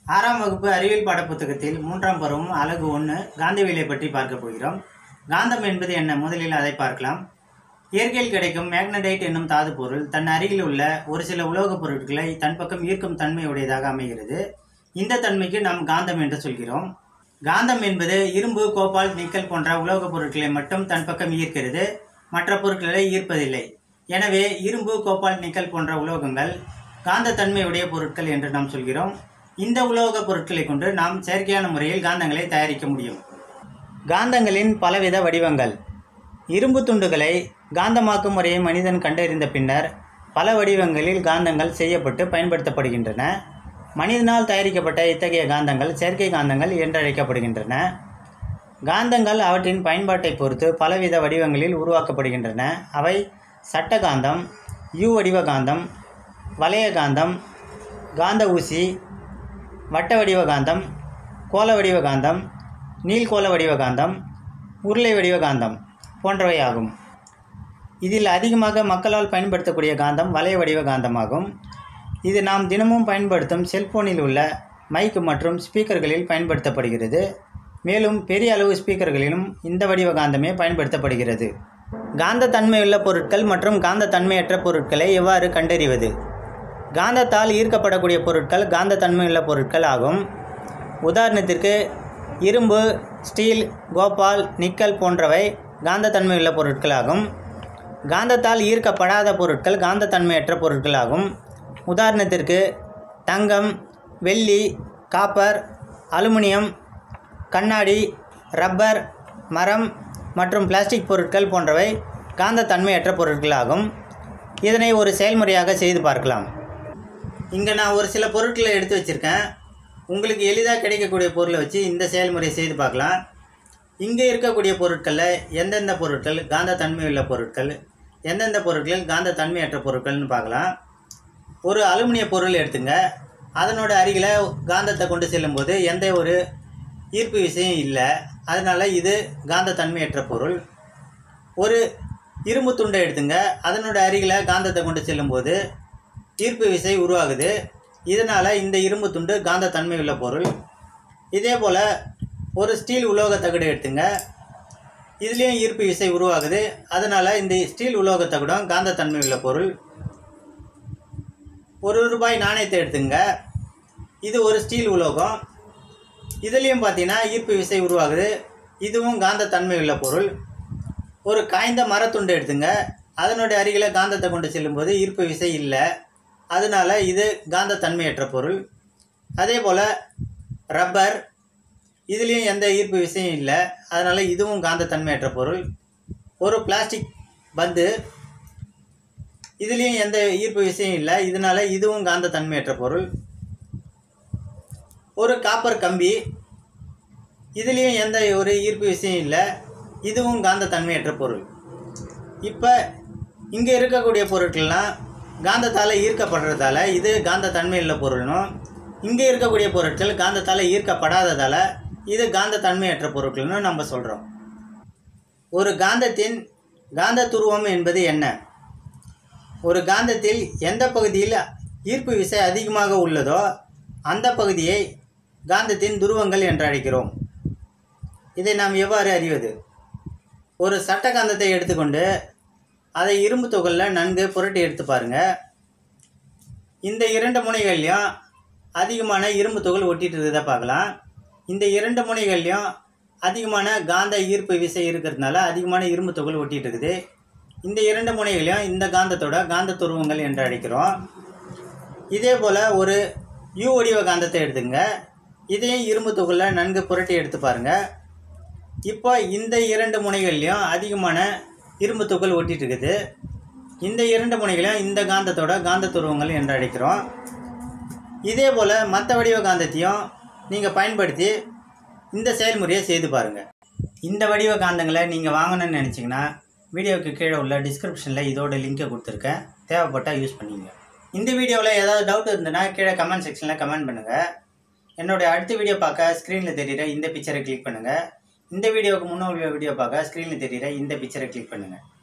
ஆறாம் வகுப்பு அறிவியல் பாடப்புத்தகத்தில் மூன்றாம் பருவம் அலகு ஒன்று காந்தவியலை பற்றி பார்க்க போகிறோம் காந்தம் என்பது என்ன முதலில் அதை பார்க்கலாம் இயற்கையில் கிடைக்கும் மேக்னடைட் என்னும் தாது பொருள் தன் அருகில் உள்ள ஒரு சில உலோகப் பொருட்களை தன் பக்கம் ஈர்க்கும் தன்மையுடையதாக அமைகிறது இந்த தன்மைக்கு நாம் காந்தம் என்று சொல்கிறோம் காந்தம் என்பது இரும்பு கோபால் நிக்கல் போன்ற உலோகப் பொருட்களை மட்டும் தன் பக்கம் ஈர்க்கிறது மற்ற பொருட்களை ஈர்ப்பதில்லை எனவே இரும்பு கோபால் நிக்கல் போன்ற உலோகங்கள் காந்த தன்மையுடைய பொருட்கள் என்று நாம் சொல்கிறோம் இந்த உலோகப் பொருட்களை கொண்டு நாம் செயற்கையான முறையில் காந்தங்களை தயாரிக்க முடியும் காந்தங்களின் பலவித வடிவங்கள் இரும்பு துண்டுகளை காந்தமாக்கும் முறையை மனிதன் கண்டறிந்த பின்னர் பல வடிவங்களில் காந்தங்கள் செய்யப்பட்டு பயன்படுத்தப்படுகின்றன மனிதனால் தயாரிக்கப்பட்ட இத்தகைய காந்தங்கள் செயற்கை காந்தங்கள் என்றழைக்கப்படுகின்றன காந்தங்கள் அவற்றின் பயன்பாட்டை பொறுத்து பலவித வடிவங்களில் உருவாக்கப்படுகின்றன அவை சட்ட காந்தம் யூ வடிவ காந்தம் வளைய காந்தம் காந்த ஊசி வட்ட வடிவ காந்தம் கோள வடிவ காந்தம் நீள்கோள வடிவ காந்தம் உருளை வடிவ காந்தம் போன்றவை ஆகும் இதில் அதிகமாக மக்களால் பயன்படுத்தக்கூடிய காந்தம் வளைய வடிவ காந்தமாகும் இது நாம் தினமும் பயன்படுத்தும் செல்போனில் உள்ள மைக் மற்றும் ஸ்பீக்கர்களில் பயன்படுத்தப்படுகிறது மேலும் பெரிய அளவு ஸ்பீக்கர்களிலும் இந்த வடிவ காந்தமே பயன்படுத்தப்படுகிறது காந்த தன்மையுள்ள பொருட்கள் மற்றும் காந்த தன்மையற்ற பொருட்களை எவ்வாறு கண்டறிவது காந்தத்தால் ஈர்க்கப்படக்கூடிய பொருட்கள் காந்த தன்மையுள்ள பொருட்கள் ஆகும் உதாரணத்திற்கு இரும்பு ஸ்டீல் கோபால் நிக்கல் போன்றவை காந்த தன்மையுள்ள பொருட்களாகும் காந்தத்தால் ஈர்க்கப்படாத பொருட்கள் காந்த தன்மையற்ற பொருட்களாகும் உதாரணத்திற்கு தங்கம் வெள்ளி காப்பர் அலுமினியம் கண்ணாடி ரப்பர் மரம் மற்றும் பிளாஸ்டிக் பொருட்கள் போன்றவை காந்த தன்மையற்ற பொருட்களாகும் இதனை ஒரு செயல்முறையாக செய்து பார்க்கலாம் இங்கே நான் ஒரு சில பொருட்களை எடுத்து வச்சுருக்கேன் உங்களுக்கு எளிதாக கிடைக்கக்கூடிய பொருளை வச்சு இந்த செயல்முறையை செய்து பார்க்கலாம் இங்கே இருக்கக்கூடிய பொருட்களில் எந்தெந்த பொருட்கள் காந்த தன்மையுள்ள பொருட்கள் எந்தெந்த பொருட்கள் காந்த தன்மையற்ற பொருட்கள்னு பார்க்கலாம் ஒரு அலுமினிய பொருள் எடுத்துங்க அதனோட அருகில் காந்தத்தை கொண்டு செல்லும்போது எந்த ஒரு ஈர்ப்பு விசையும் இல்லை அதனால் இது காந்த தன்மையற்ற பொருள் ஒரு இரும்பு துண்டை எடுத்துங்க அதனோட அருகில் காந்தத்தை கொண்டு செல்லும்போது ஈர்ப்பு விசை உருவாகுது இதனால் இந்த இரும்பு துண்டு காந்த தன்மையுள்ள பொருள் இதே போல் ஒரு ஸ்டீல் உலோக தகடு எடுத்துங்க இதுலேயும் ஈர்ப்பு விசை உருவாகுது அதனால் இந்த ஸ்டீல் உலோக தகடும் காந்த தன்மையுள்ள பொருள் ஒரு ரூபாய் நாணயத்தை எடுத்துங்க இது ஒரு ஸ்டீல் உலோகம் இதுலேயும் பார்த்தீங்கன்னா ஈர்ப்பு விசை உருவாகுது இதுவும் காந்த தன்மையுள்ள பொருள் ஒரு காய்ந்த மரத்துண்டு எடுத்துங்க அதனுடைய அருகில் காந்தத்தை கொண்டு செல்லும்போது ஈர்ப்பு விசை இல்லை அதனால இது காந்த தன்மையற்ற பொருள் அதே போல் ரப்பர் இதுலேயும் எந்த ஈர்ப்பு விசையும் இல்லை அதனால் இதுவும் காந்த தன்மையற்ற பொருள் ஒரு பிளாஸ்டிக் பந்து இதுலேயும் எந்த ஈர்ப்பு விசையும் இல்லை இதனால் இதுவும் காந்த தன்மையற்ற பொருள் ஒரு காப்பர் கம்பி இதுலேயும் எந்த ஒரு ஈர்ப்பு விசையும் இல்லை இதுவும் காந்த தன்மையற்ற பொருள் இப்போ இங்கே இருக்கக்கூடிய பொருட்கள்லாம் காந்தத்தால் ஈர்க்கப்படுறதால இது காந்த தன்மையுள்ள பொருள்னும் இங்கே இருக்கக்கூடிய பொருட்கள் காந்தத்தால் ஈர்க்கப்படாததால் இது காந்த தன்மையற்ற பொருட்கள்னு நம்ம சொல்கிறோம் ஒரு காந்தத்தின் காந்த துருவம் என்பது என்ன ஒரு காந்தத்தில் எந்த பகுதியில் ஈர்ப்பு விசை அதிகமாக உள்ளதோ அந்த பகுதியை காந்தத்தின் துருவங்கள் என்று அழைக்கிறோம் இதை நாம் எவ்வாறு அறிவது ஒரு சட்ட காந்தத்தை எடுத்துக்கொண்டு அதை இரும்பு துகளில் நன்கு புரட்டி எடுத்து பாருங்கள் இந்த இரண்டு முனைகள்லையும் அதிகமான இரும்பு துகள் ஒட்டிட்டு இருக்கிறத பார்க்கலாம் இந்த இரண்டு முனைகள்லையும் அதிகமான காந்த ஈர்ப்பு விசை இருக்கிறதுனால அதிகமான இரும்பு துகள் ஒட்டிட்டு இருக்குது இந்த இரண்டு முனைகளையும் இந்த காந்தத்தோட காந்த துருவங்கள் என்று அழைக்கிறோம் இதே போல் ஒரு யூ வடிவ காந்தத்தை எடுத்துங்க இதையும் இரும்பு துகளில் நன்கு புரட்டி எடுத்து பாருங்கள் இப்போ இந்த இரண்டு முனைகள்லையும் அதிகமான இரும்பு துகள் ஒட்டிட்டு இருக்குது இந்த இரண்டு முனைகளையும் இந்த காந்தத்தோட காந்த துருவங்கள் என்று அழைக்கிறோம் இதே போல் மற்ற வடிவ காந்தத்தையும் நீங்கள் பயன்படுத்தி இந்த செயல்முறையை செய்து பாருங்கள் இந்த வடிவ காந்தங்களை நீங்கள் வாங்கணும்னு நினச்சிங்கன்னா வீடியோவுக்கு கீழே உள்ள டிஸ்கிரிப்ஷனில் இதோட லிங்கை கொடுத்துருக்கேன் தேவைப்பட்டால் யூஸ் பண்ணிங்க இந்த வீடியோவில் ஏதாவது டவுட் இருந்ததுன்னா கீழே கமெண்ட் செக்ஷனில் கமெண்ட் பண்ணுங்கள் என்னுடைய அடுத்த வீடியோ பார்க்க ஸ்க்ரீனில் தெரிகிற இந்த பிக்சரை கிளிக் பண்ணுங்கள் இந்த வீடியோவுக்கு முன்னோர் வீடியோ பார்க்க ஸ்க்ரீனில் தெரிகிற இந்த பிக்சரை கிளிக் பண்ணுங்கள்